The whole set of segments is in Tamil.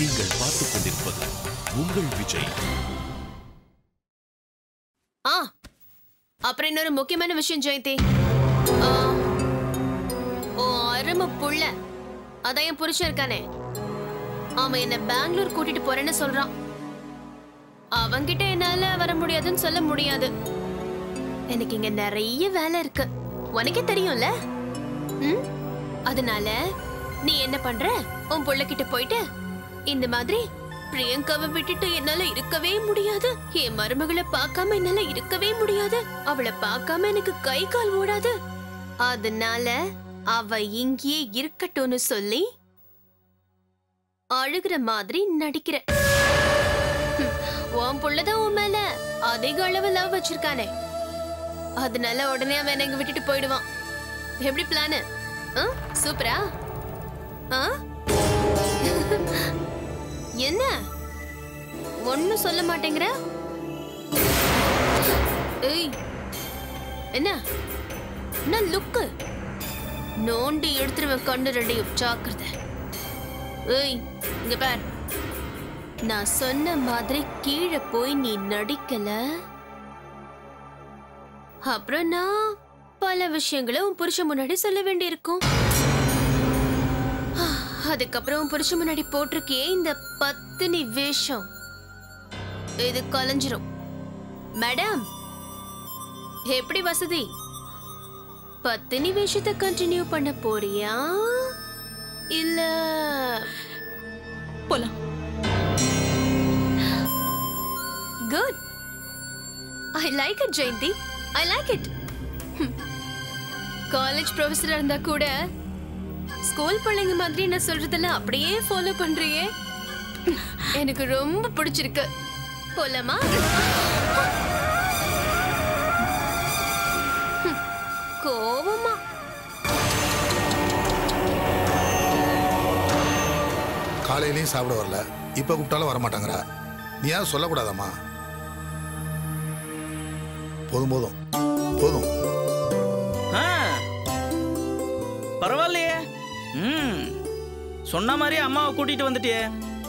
நீங்கள் பார்த்துக் கொண்டிருப்பது உங்கள் விஜய் ஆ அப்புறம் இன்னொரு முக்கியமான விஷயம் ஜெயந்தி ஆ, ஓ அருமை புள்ள அதான் என் புருஷன் இருக்கானே அவன் என்ன பெங்களூர் கூட்டிட்டு போறேன்னு சொல்றான் அவன்கிட்ட என்னால வர முடியாதுன்னு சொல்ல முடியாது எனக்கு இங்க நிறைய வேலை இருக்கு உனக்கே தெரியும்ல ம் அதனால நீ என்ன பண்ற உன் புள்ளகிட்ட போயிட்டு இந்த மாதிரி பிரியங்காவை விட்டுட்டு என்னால இருக்கவே முடியாது என் மருமகளை பார்க்காம என்னால இருக்கவே முடியாது அவளை பார்க்காம எனக்கு கை கால் ஓடாது அதனால அவ இங்கேயே இருக்கட்டும்னு சொல்லி அழுகிற மாதிரி நடிக்கிற ஹம், உன் புள்ளதான் உன் மேல அதிக அளவு லவ் வச்சிருக்கானே அதனால உடனே அவன் என்னை இங்க விட்டுட்டு போயிடுவான் எப்படி பிளானு சூப்பரா ஆ என்ன ஒன்னும் சொல்ல மாட்டேங்கிற ஏய் என்ன என்ன லுக்கு நோண்டி எடுத்துருவேன் கண்ணு ரெண்டையும் ஜாக்கிரதை ஏய் இங்க பார் நான் சொன்ன மாதிரி கீழே போய் நீ நடிக்கல அப்புறம் நான் பல விஷயங்களை உன் புருஷன் முன்னாடி சொல்ல வேண்டியிருக்கும் அதுக்கப்புறம் உன் புருஷன் முன்னாடி போட்டிருக்கியே இந்த பத்தினி வேஷம் இது கலைஞ்சிரும் மேடம் எப்படி வசதி பத்தினி வேஷத்தை கண்டினியூ பண்ண போறியா இல்ல போலாம் good I like it Jayanthi I like it college ப்ரொஃபஸரா இருந்தா கூட ஸ்கூல் பிள்ளைங்க மாதிரி நான் சொல்றதெல்லாம் அப்படியே ஃபாலோ பண்றியே எனக்கு ரொம்ப பிடிச்சிருக்கு போலாமா ஹம், கோவமா காலையிலயும் சாப்பிட வரல இப்ப கூப்பிட்டாலும் வர மாட்டாங்கறா நீ ஏன் சொல்லக்கூடாதாம்மா போதும் போதும் போதும் ஆ பரவாயில்லையே ம் சொன்ன மாதிரி அம்மாவை கூட்டிட்டு வந்துட்டியே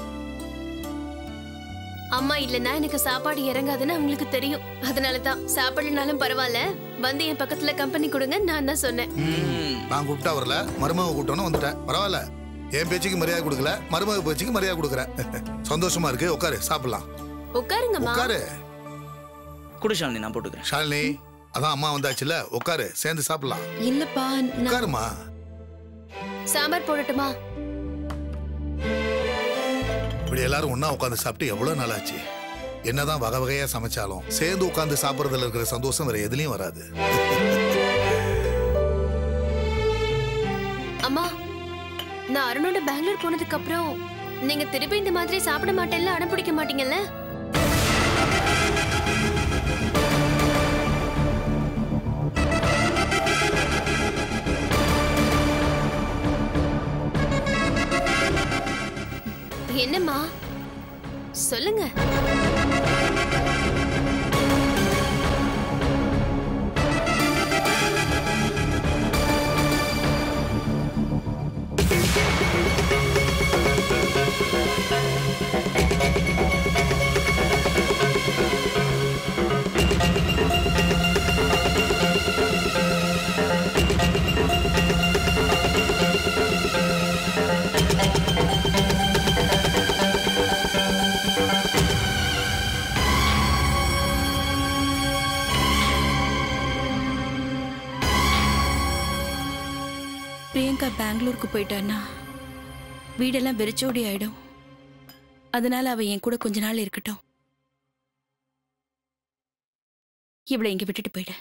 அம்மா இல்லைன்னா எனக்கு சாப்பாடு இறங்காதுன்னு அவங்களுக்கு தெரியும் அதனால தான் சாப்பிடலனாலும் பரவாயில்ல வந்து என் பக்கத்துல கம்பெனி கொடுங்க நான் தான் சொன்னேன் ம் நான் கூப்பிட்டா வரல மருமக கூப்பிட்டோன்னு வந்துட்டேன் பரவாயில்ல என் பேச்சுக்கு மரியாதை கொடுக்கல மருமக பேச்சுக்கு மரியாதை கொடுக்குறேன் சந்தோஷமா இருக்கு உட்காரு சாப்பிடலாம் உட்காருங்கம்மா உட்காரு குடு ஷாலினி நான் போட்டுக்கிறேன் ஷாலினி அதான் அம்மா வந்தாச்சுல உட்காரு சேர்ந்து சாப்பிடலாம் இல்லப்பா நான் உட்காருமா சாம்பார் போடட்டுமா இப்படி எல்லாரும் ஒண்ணா உட்காந்து சாப்பிட்டு எவ்வளவு நாள் ஆச்சு என்னதான் வகை வகையா சமைச்சாலும் சேர்ந்து உட்காந்து சாப்பிடுறதுல இருக்கிற சந்தோஷம் வேற எதுலயும் வராது அம்மா நான் அருணோட பெங்களூர் போனதுக்கு அப்புறம் நீங்க திருப்பி இந்த மாதிரி சாப்பிட மாட்டேன்ல அடம் பிடிக்க மாட்டீங்கல்ல என்னம்மா சொல்லுங்க பிரியங்கா பெங்களூருக்கு போயிட்டான்னா வீடெல்லாம் வெறிச்சோடி ஆயிடும் அதனால அவ என் கூட கொஞ்ச நாள் இருக்கட்டும் இவளை இங்க விட்டுட்டு போயிடு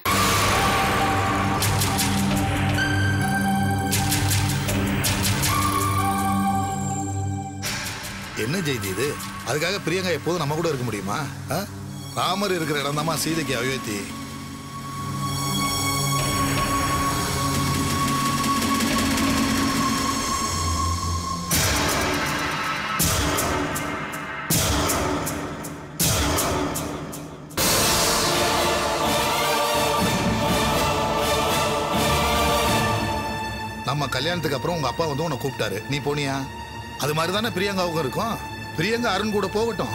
என்ன செய்தி இது அதுக்காக பிரியங்கா எப்போதும் நம்ம கூட இருக்க முடியுமா ஆ? ராமர் இருக்கிற இடம் சீதைக்கு அயோத்தி நம்ம கல்யாணத்துக்கு அப்புறம் உங்க அப்பா வந்து உன்னை கூப்பிட்டாரு நீ போனியா அது மாதிரி தானே பிரியங்காவுக்கும் இருக்கும் பிரியங்கா அருண் கூட போகட்டும்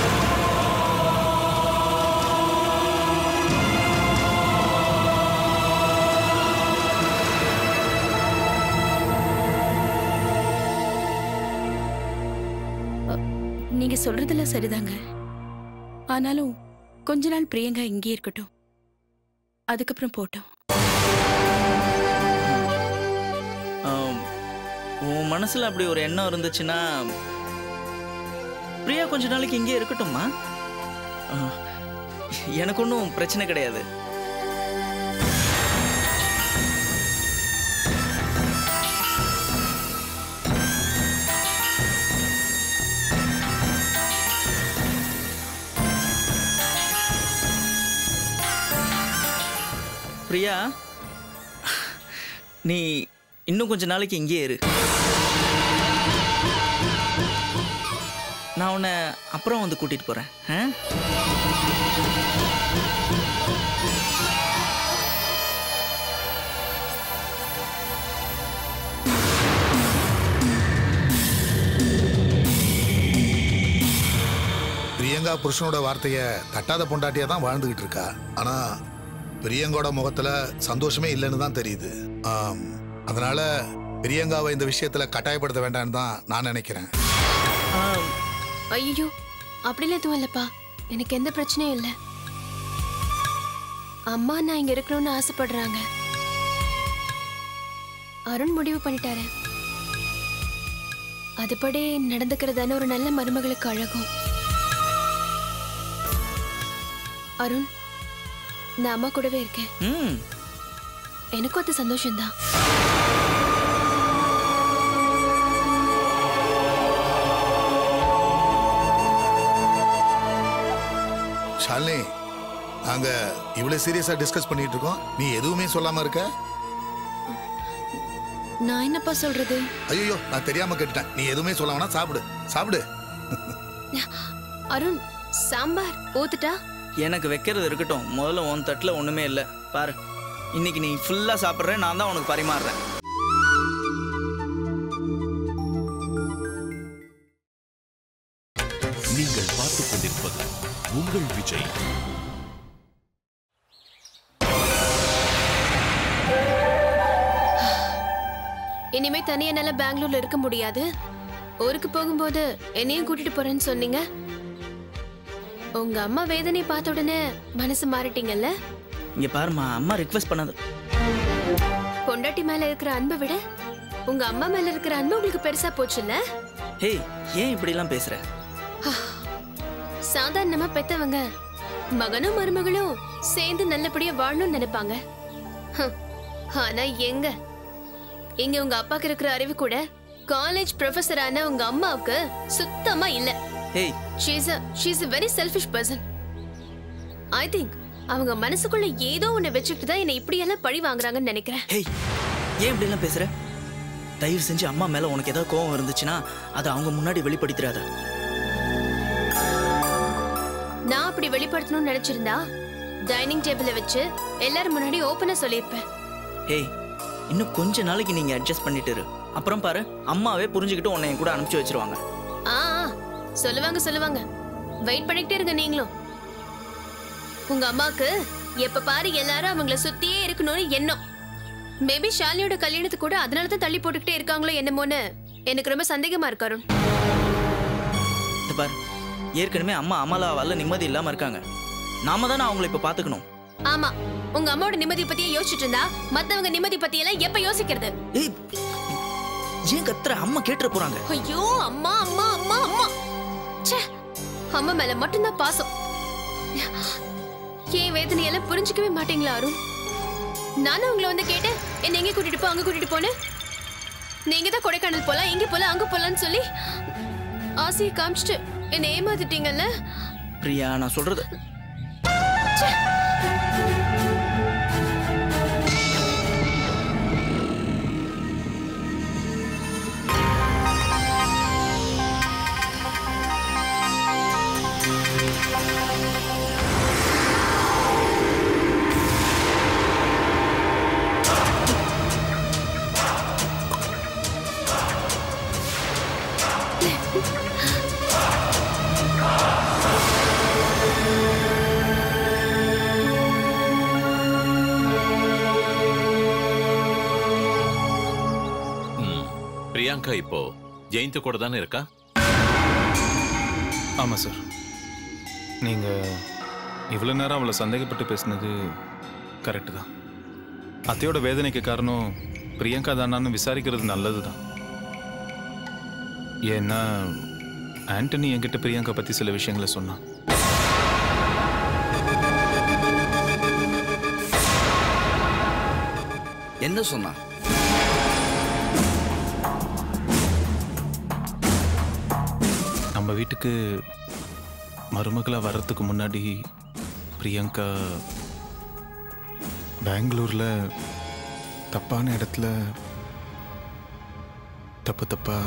நீங்க சொல்றதெல்லாம் சரிதாங்க ஆனாலும் கொஞ்ச நாள் பிரியங்கா இங்கே இருக்கட்டும் அதுக்கப்புறம் போட்டோம் ஆம், உன் மனசுல அப்படி ஒரு எண்ணம் இருந்துச்சுன்னா பிரியா கொஞ்ச நாளைக்கு இங்கே இருக்கட்டும்மா ஆ, எனக்கு ஒன்றும் பிரச்சனை கிடையாது பிரியா நீ இன்னும் கொஞ்ச நாளைக்கு இங்கேயே இரு நான் உன்னை அப்புறம் வந்து கூட்டிட்டு போறேன் ஆ? பிரியங்கா புருஷனோட வார்த்தைய தட்டாத பொண்டாட்டியா தான் வாழ்ந்துகிட்டு இருக்கா ஆனா பிரியங்கோட முகத்துல சந்தோஷமே இல்லைன்னு தான் தெரியுது ஆம், அதனால பிரியங்காவை இந்த விஷயத்துல கட்டாயப்படுத்த வேண்டாம்னு தான் நான் நினைக்கிறேன் ஆ, ஐயோ அப்படிலாம் எதுவும் இல்லப்பா எனக்கு எந்த பிரச்சனையும் இல்லை அம்மா நான் இங்க இருக்கணும்னு ஆசைப்படுறாங்க அருண் முடிவு பண்ணிட்டாரு அதுபடி நடந்துக்கிறதான ஒரு நல்ல மருமகளுக்கு அழகும் அருண் நான் அம்மா கூடவே இருக்கேன் ம் எனக்கும் அது சந்தோஷம்தான் ஷாலினி நாங்க இவ்வளவு சீரியஸா டிஸ்கஸ் பண்ணிட்டு இருக்கோம் நீ எதுவுமே சொல்லாம இருக்க நான் என்னப்பா சொல்றது ஐயோ நான் தெரியாம கேட்டுட்டேன் நீ எதுவுமே சொல்ல வேணா சாப்பிடு சாப்பிடு அருண் சாம்பார் ஊத்துட்டா எனக்கு வைக்கிறது இருக்கட்டும் முதல்ல உன் தட்டில் ஒன்றுமே இல்லை பாரு இன்னைக்கு நீ ஃபுல்லாக சாப்பிட்ற நான் தான் உனக்கு பரிமாறுறேன் நீங்கள் பார்த்துக் கொண்டிருப்பது உங்கள் விஜய் இனிமே தனியா என்னால பெங்களூர்ல இருக்க முடியாது ஊருக்கு போகும்போது என்னையும் கூட்டிட்டு போறேன்னு சொன்னீங்க உங்க அம்மா வேதனை பார்த்த உடனே மனசு மாறிட்டீங்கல்ல இங்கே பாருமா அம்மா ரிக்வெஸ்ட் பண்ணது பொண்டாட்டி மேல இருக்கிற அன்பை விட உங்க அம்மா மேல இருக்கிற அன்பு உங்களுக்கு பெருசா போச்சுல்ல ஹேய் ஏன் இப்படிலாம் பேசுற சாதாரணமா பெத்தவங்க மகனும் மருமகளும் சேர்ந்து நல்லபடியா வாழணும்னு நினைப்பாங்க ஹம், ஆனா எங்க இங்க உங்க அப்பாக்கு இருக்கிற அறிவு கூட காலேஜ் ப்ரொஃபஸரான உங்க அம்மாவுக்கு சுத்தமா இல்ல hey she's a she's a very selfish person I think அவங்க மனசுக்குள்ள ஏதோ ஒண்ணு வச்சுக்கிட்டு தான் என்னை இப்படியெல்லாம் பழி வாங்குறாங்கன்னு நினைக்கிறேன் ஹேய் ஏன் இப்படிலாம் பேசுற தயவு செஞ்சு அம்மா மேல உனக்கு ஏதாவது கோவம் இருந்துச்சுன்னா அதை அவங்க முன்னாடி வெளிப்படுத்திடாத நான் அப்படி வெளிப்படுத்தணும்னு நினைச்சிருந்தா டைனிங் டேபிள வச்சு எல்லாரும் முன்னாடி ஓப்பனா சொல்லியிருப்பேன் ஹேய் இன்னும் கொஞ்ச நாளைக்கு நீங்க அட்ஜஸ்ட் பண்ணிட்டு இரு அப்புறம் பாரு அம்மாவே புரிஞ்சுக்கிட்டு உன்னை என் கூட அனுப்பிச்சு வச்சிருவாங்க ஆ ஆ, சொல்லுவாங்க சொல்லுவாங்க வெயிட் பண்ணிக்கிட்டே இருங்க நீங்களும் உங்க அம்மாக்கு எப்ப பாரு எல்லாரும் அவங்கள சுத்தியே இருக்கணும்னு எண்ணம் மேபி ஷாலியோட கல்யாணத்துக்கு கூட அதனால தான் தள்ளி போட்டுக்கிட்டே இருக்காங்களோ என்னமோன்னு எனக்கு ரொம்ப சந்தேகமா இருக்கு அருண் இது பாரு ஏற்கனவே அம்மா அமலாவால நிம்மதி இல்லாம இருக்காங்க நாம தானே அவங்கள இப்ப பாத்துக்கணும் ஆமா உங்க அம்மாவோட நிம்மதி பத்தியே யோசிச்சுட்டு இருந்தா மத்தவங்க நிம்மதி பத்தி எல்லாம் எப்ப யோசிக்கிறது ஏய் ஏன் கத்துற அம்மா கேட்டுற போறாங்க ஐயோ அம்மா அம்மா அம்மா அம்மா ச்சே அம்மா மேல மட்டும்தான் பாசம் ஏன் வேதனையெல்லாம் புரிஞ்சுக்கவே மாட்டீங்களா அருண் நானும் உங்களை வந்து கேட்டேன் என்ன எங்க கூட்டிட்டு போ அங்க கூட்டிட்டு போன்னு நீங்க தான் கொடைக்கானல் போலாம் இங்க போலாம் அங்க போலாம்னு சொல்லி ஆசையை காமிச்சிட்டு என்ன ஏமாத்திட்டீங்கல்ல பிரியா நான் சொல்றது பிரியங்கா இப்போ ஜெயந்தி கூட தானே இருக்கா ஆமாம் சார் நீங்கள் இவ்வளோ நேரம் அவளை சந்தேகப்பட்டு பேசுனது கரெக்டு தான் அத்தையோட வேதனைக்கு காரணம் பிரியங்கா தானான்னு விசாரிக்கிறது நல்லது தான் ஏன்னா ஆண்டனி என்கிட்ட பிரியங்கா பற்றி சில விஷயங்களை சொன்னான் என்ன சொன்னா நம்ம வீட்டுக்கு மருமகளாக வர்றதுக்கு முன்னாடி பிரியங்கா பெங்களூரில் தப்பான இடத்துல தப்பு தப்பா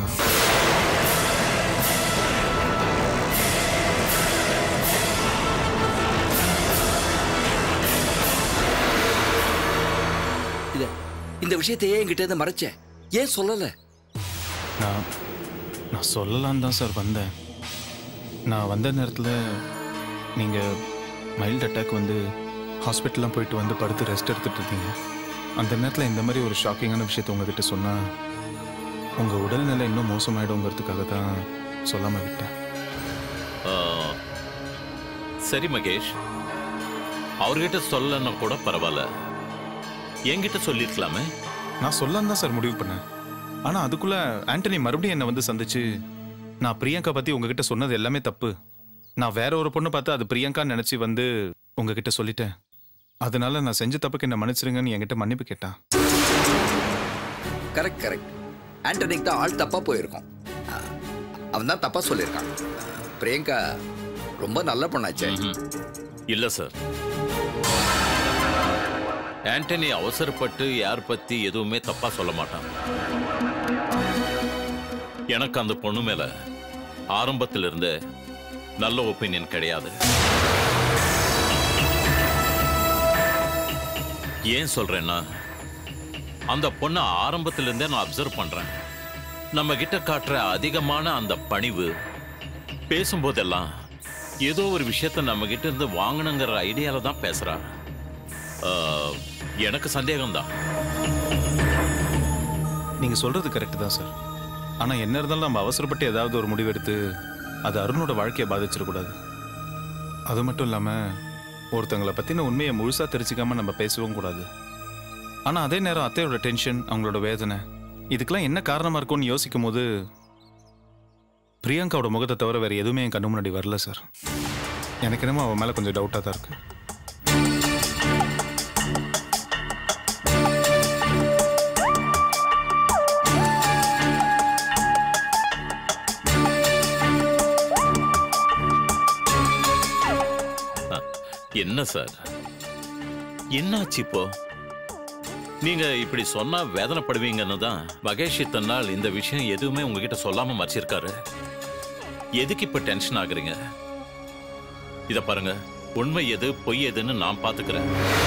இத இந்த விஷயத்தையே என்கிட்ட இருந்து மறைச்ச ஏன் சொல்லல நான் நான் சொல்லலான்னு தான் சார் வந்தேன் நான் வந்த நேரத்தில் நீங்கள் மைல்டு அட்டாக் வந்து ஹாஸ்பிட்டல்லாம் போயிட்டு வந்து படுத்து ரெஸ்ட் எடுத்துட்டு இருந்தீங்க அந்த நேரத்தில் இந்த மாதிரி ஒரு ஷாக்கிங்கான விஷயத்தை உங்ககிட்ட சொன்னால் உங்கள் உடல்நிலை இன்னும் மோசமாயிடுங்கிறதுக்காக தான் சொல்லாமல் விட்டேன் ஆ, சரி மகேஷ் அவர்கிட்ட சொல்லலைன்னா கூட பரவாயில்ல என்கிட்ட சொல்லியிருக்கலாமே நான் சொல்லலாம் தான் சார் முடிவு பண்ணேன் ஆனால் அதுக்குள்ளே ஆண்டனி மறுபடியும் என்னை வந்து சந்திச்சு நான் பிரியங்கா பற்றி உங்ககிட்ட சொன்னது எல்லாமே தப்பு நான் வேற ஒரு பொண்ணை பார்த்து அது பிரியங்கான்னு நினச்சி வந்து உங்ககிட்ட சொல்லிட்டேன் அதனால நான் செஞ்ச தப்புக்கு என்ன மன்னிச்சிருங்கன்னு என்கிட்ட மன்னிப்பு கேட்டான் கரெக்ட் கரெக்ட் ஆண்டனிக்கு தான் ஆள் தப்பா போயிருக்கோம் அஹ், அவன் தான் தப்பா சொல்லியிருக்கான் அஹ், பிரியங்கா ரொம்ப நல்ல பொண்ணாச்சே ம்ஹும். இல்ல சார் ஆண்டனி அவசரப்பட்டு யார் பத்தி எதுவுமே தப்பா சொல்ல மாட்டான் எனக்கு அந்த பொண்ணு மேல ஆரம்பத்துல இருந்தே நல்ல ஒப்பீனியன் கிடையாது ஏன் சொல்றேன்னா அந்த பொண்ணை ஆரம்பத்துல இருந்தே நான் அப்சர்வ் பண்றேன் நம்ம கிட்ட காட்டுற அதிகமான அந்த பணிவு பேசும்போதெல்லாம் ஏதோ ஒரு விஷயத்த நம்ம கிட்ட இருந்து வாங்கணுங்கிற ஐடியால தான் பேசுறா ஆஹ், எனக்கு சந்தேகம்தான் நீங்கள் சொல்கிறது கரெக்டு தான் சார் ஆனால் என்ன இருந்தாலும் நம்ம அவசரப்பட்டு ஏதாவது ஒரு முடிவெடுத்து அது அருணோட வாழ்க்கையை பாதிச்சிடக்கூடாது அது மட்டும் இல்லாமல் ஒருத்தங்களை பற்றின உண்மையை முழுசாக தெரிஞ்சுக்காம நம்ம பேசவும் கூடாது ஆனால் அதே நேரம் அத்தையோட டென்ஷன் அவங்களோட வேதனை இதுக்கெல்லாம் என்ன காரணமாக இருக்கும்னு யோசிக்கும் போது பிரியங்காவோட முகத்தை தவிர வேறு எதுவுமே என் கண்ணு முன்னாடி வரல சார் எனக்கு என்னமோ அவன் மேலே கொஞ்சம் டவுட்டாக தான் இருக்கு என்ன சார் என்னாச்சு இப்போ நீங்க இப்படி சொன்னா வேதனைப்படுவீங்கன்னு தான் மகேஷ் இத்தனை நாள் இந்த விஷயம் எதுவுமே உங்ககிட்ட சொல்லாம மறைச்சிருக்காரு எதுக்கு இப்ப டென்ஷன் ஆகுறீங்க இத பாருங்க உண்மை எது பொய் எதுன்னு நான் பாத்துக்கிறேன்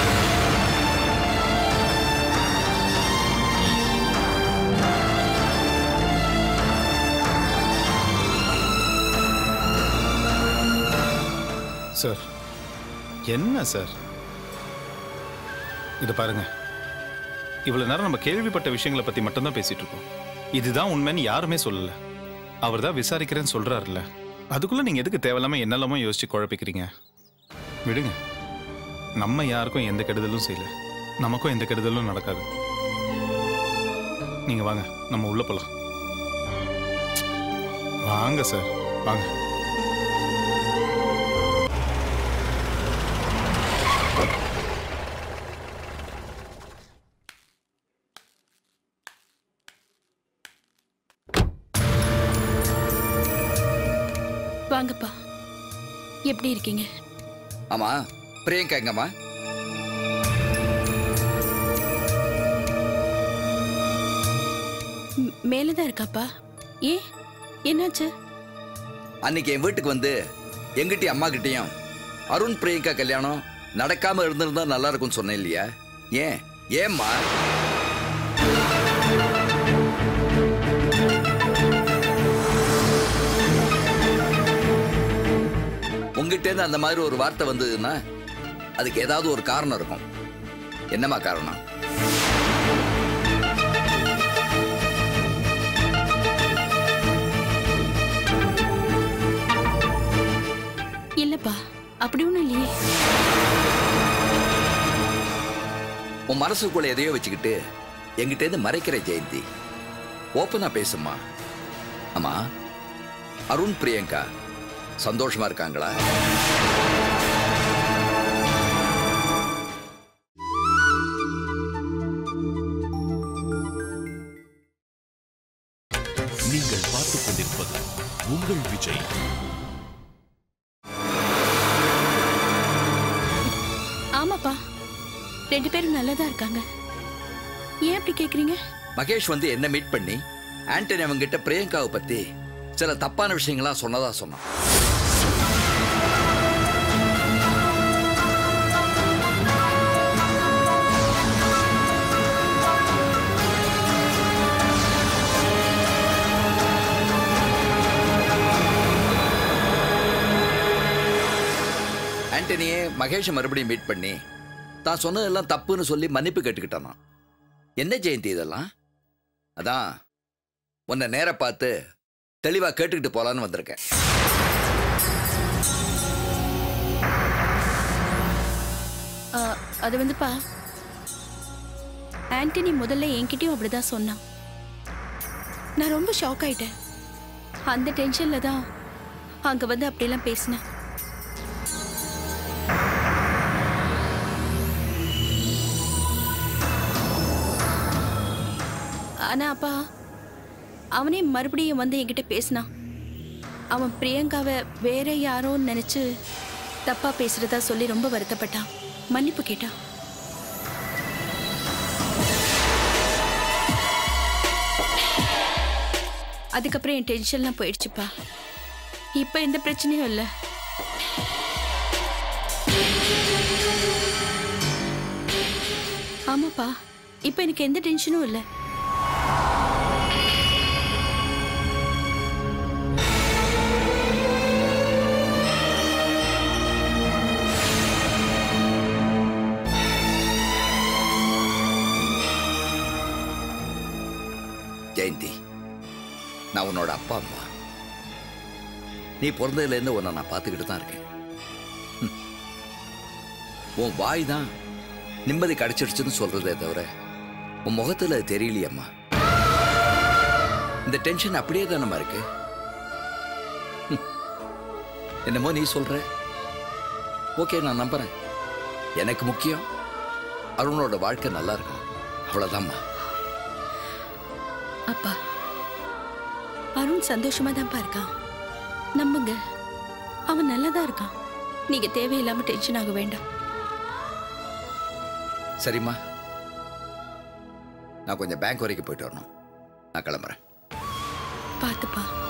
சார் என்ன சார் இது பாருங்க இவ்வளவு நேரம் நம்ம கேள்விப்பட்ட விஷயங்களை பத்தி மட்டும்தான் பேசிட்டு இருக்கோம் இதுதான் உண்மைன்னு யாருமே சொல்லல அவர் தான் விசாரிக்கிறேன்னு சொல்றாருல்ல அதுக்குள்ள நீங்க எதுக்கு தேவையில்லாம என்னெல்லாமோ யோசிச்சு குழப்பிக்கிறீங்க விடுங்க நம்ம யாருக்கும் எந்த கெடுதலும் செய்யல நமக்கும் எந்த கெடுதலும் நடக்காது நீங்க வாங்க நம்ம உள்ள போலாம் வாங்க சார் வாங்க வாங்கப்பா எப்படி இருக்கீங்க ஆமா பிரியங்கா எங்கம்மா ம், மேலதான் இருக்காப்பா ஏன் என்னாச்சு அன்னைக்கு என் வீட்டுக்கு வந்து எங்கிட்டயும் அம்மா கிட்டயும் அருண் பிரியங்கா கல்யாணம் நடக்காம இருந்திருந்தா நல்லா இருக்கும்னு சொன்னேன் இல்லையா ஏன் ஏம்மா உங்ககிட்ட இருந்து அந்த மாதிரி ஒரு வார்த்தை வந்ததுன்னா அதுக்கு ஏதாவது ஒரு காரணம் இருக்கும் என்னம்மா காரணம் அப்படி ஒன்றும் இல்லையே உன் மனசுக்குள்ள எதையோ வச்சுக்கிட்டு என்கிட்டேருந்து மறைக்கிற ஜெயந்தி ஓப்பனா பேசுமா அம்மா அருண் பிரியங்கா சந்தோஷமா இருக்காங்களா நீங்கள் பார்த்துக் கொண்டிருப்பது உங்கள் விஜய் ஆமாப்பா ரெண்டு பேரும் நல்லதா இருக்காங்க ஏன் அப்படி கேக்குறீங்க மகேஷ் வந்து என்ன மீட் பண்ணி ஆண்டனி அவங்கிட்ட பிரியங்காவை பத்தி சில தப்பான விஷயங்களா சொன்னதா சொன்னான் ஆண்டனியே மகேஷை மறுபடியும் மீட் பண்ணி தான் சொன்னதெல்லாம் தப்புன்னு சொல்லி மன்னிப்பு கேட்டுக்கிட்டானா என்ன ஜெயந்தி இதெல்லாம் அதான் உன்னை நேர பார்த்து தெளிவா கேட்டுக்கிட்டு போலான்னு வந்திருக்கேன் ஆ, அது வந்துப்பா ஆண்டனி முதல்ல என்கிட்டயும் அப்படிதான் சொன்னான் நான் ரொம்ப ஷாக் ஆயிட்டேன் அந்த டென்ஷன்ல தான் அங்க வந்து அப்படியெல்லாம் பேசினேன் ஆனா அப்பா அவனே மறுபடியும் வந்து என்கிட்ட பேசினான் அவன் பிரியங்காவை வேற யாரோன்னு நினைச்சு தப்பா பேசுறதா சொல்லி ரொம்ப வருத்தப்பட்டான் மன்னிப்பு கேட்டான் அதுக்கப்புறம் என் டென்ஷன்லாம் போயிடுச்சுப்பா இப்போ எந்த பிரச்சனையும் இல்லை ஆமாப்பா இப்போ எனக்கு எந்த டென்ஷனும் இல்லை ஜெயந்தி நான் உன்னோட அப்பா அம்மா நீ பிறந்ததுலேருந்து உன்னை நான் பார்த்துக்கிட்டு தான் இருக்கேன் ம். உன் வாய் தான் நிம்மதி கிடைச்சிடுச்சுன்னு சொல்றதே தவிர உன் முகத்துல அது தெரியலையம்மா இந்த டென்ஷன் அப்படியே தானம்மா இருக்கு ம். என்னமோ நீ சொல்ற ஓகே நான் நம்புறேன் எனக்கு முக்கியம் அருணோட வாழ்க்கை நல்லா இருக்கும் அவ்வளவுதாம்மா அப்பா அருண் சந்தோஷமா தான்ப்பா இருக்கான் நம்புங்க அவன் நல்லதா இருக்கான் நீங்க தேவையில்லாம டென்ஷன் ஆக வேண்டாம் சரிம்மா நான் கொஞ்சம் பேங்க் வரைக்கும் போயிட்டு வரணும் நான் கிளம்புறேன் பார்த்துப்பா